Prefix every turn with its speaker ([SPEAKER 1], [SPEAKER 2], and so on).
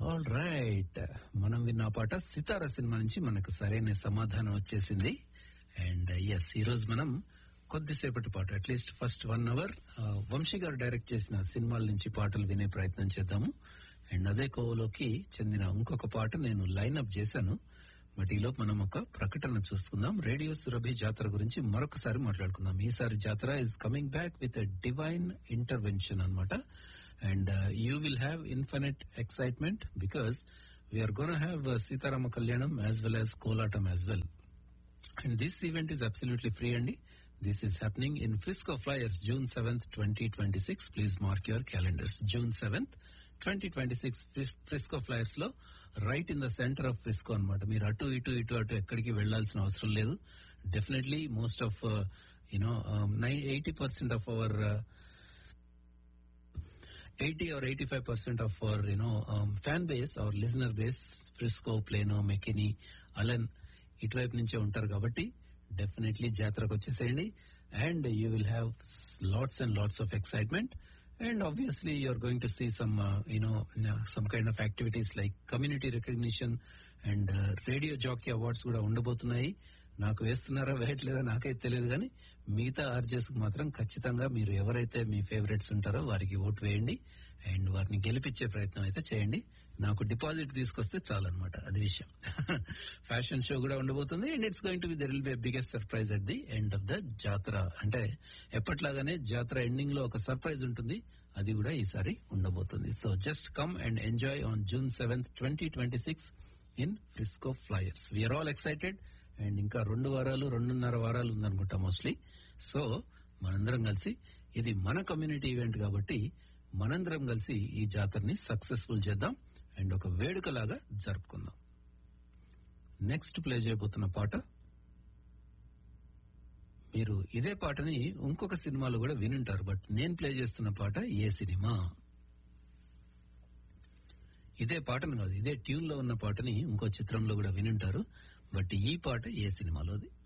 [SPEAKER 1] all right మనం విన్న ఆ పాట సితార సినిమా నుంచి మనకు సరైన సమాధానం వచ్చేసింది అండ్ ఎస్ ఈ రోజు మనం కొద్దిసేపటి పాటు at least first one hour Vamsi garu direct చేసిన సినిమాల నుంచి పాటలు వినే ప్రయత్నం చేద్దాము అండ్ అదే కోవలోకి చెందిన ఇంకొక పాట నేను లైన్అప్ చేశాను బట్ ఈలోపు మనం ఒక ప్రకటన చూసుకుందాం రేడియో సురభి జాతర గురించి మరొకసారి మాట్లాడుకుందాం ఈసారి Jathara is coming back with divine intervention అన్నమాట and you will have infinite excitement because we're gonna have Sitarama Kalyanam as well as Kolatam as well and this event is absolutely free అండి this is happening in Frisco Flyers June seventh twenty twenty six please mark your calendars June seventh twenty twenty six Frisco Flyers లో right in the center of Frisco అనమాట మీరు అటు ఇటు ఇటు అటు ఎక్కడికి వెళ్లాల్సిన అవసరం లేదు definitely most of you know nine eighty percent of our eighty or eighty five percent of our you know fan base our listener base Frisco Plano McKinney Allen ఇటువైపు నుంచే ఉంటారు కాబట్టి డెఫినెట్లీ జాతరకు వచ్చేసేయండి and you will have lots and lots of excitement and obviously you're going to see some you know some kind of activities like community recognition and radio jockey awards కూడా ఉండబోతున్నాయి నాకు వేస్తున్నారా వేయట్లేదా నాకైతే తెలియదు కానీ మిగతా ఆర్జెస్ మాత్రం ఖచ్చితంగా మీరు ఎవరైతే మీ ఫేవరెట్స్ ఉంటారో వారికి ఓటు వేయండి అండ్ వారిని గెలిపించే ప్రయత్నం అయితే చేయండి నాకు డిపాజిట్ తీసుకొస్తే చాలన్నమాట అది విషయం ఫ్యాషన్ షో కూడా ఉండబోతుంది and it's going to be there will be biggest surprise at the end of the Jathara అంటే ఎప్పట్లాగానే జాతర ఎండింగ్ లో ఒక సర్ప్రైజ్ ఉంటుంది అది కూడా ఈసారి ఉండబోతుంది so just come and enjoy on June seventh twenty twenty six in Frisco Flyers we're all excited and ఇంకా రెండు వారాలు రెండున్నర వారాలు ఉందనుకుంటా మోస్ట్లీ సో మనందరం కలిసి ఇది మన కమ్యూనిటీ ఈవెంట్ కాబట్టి మనందరం కలిసి ఈ జాతరని సక్సెస్ఫుల్ చేద్దాం అండ్ ఒక వేడుకలాగా జరుపుకుందాం నెక్స్ట్ ప్లే చేయబోతున్న పాట మీరు ఇదే పాటని ఇంకొక సినిమాలో కూడా వినుంటారు బట్ నేను ప్లే చేస్తున్న పాట ఏ సినిమా ఇదే పాటను కాదు ఇదే ట్యూన్ లో ఉన్న పాటని ఇంకో చిత్రంలో కూడా వినుంటారు బట్ ఈ పాట ఏ సినిమాలోది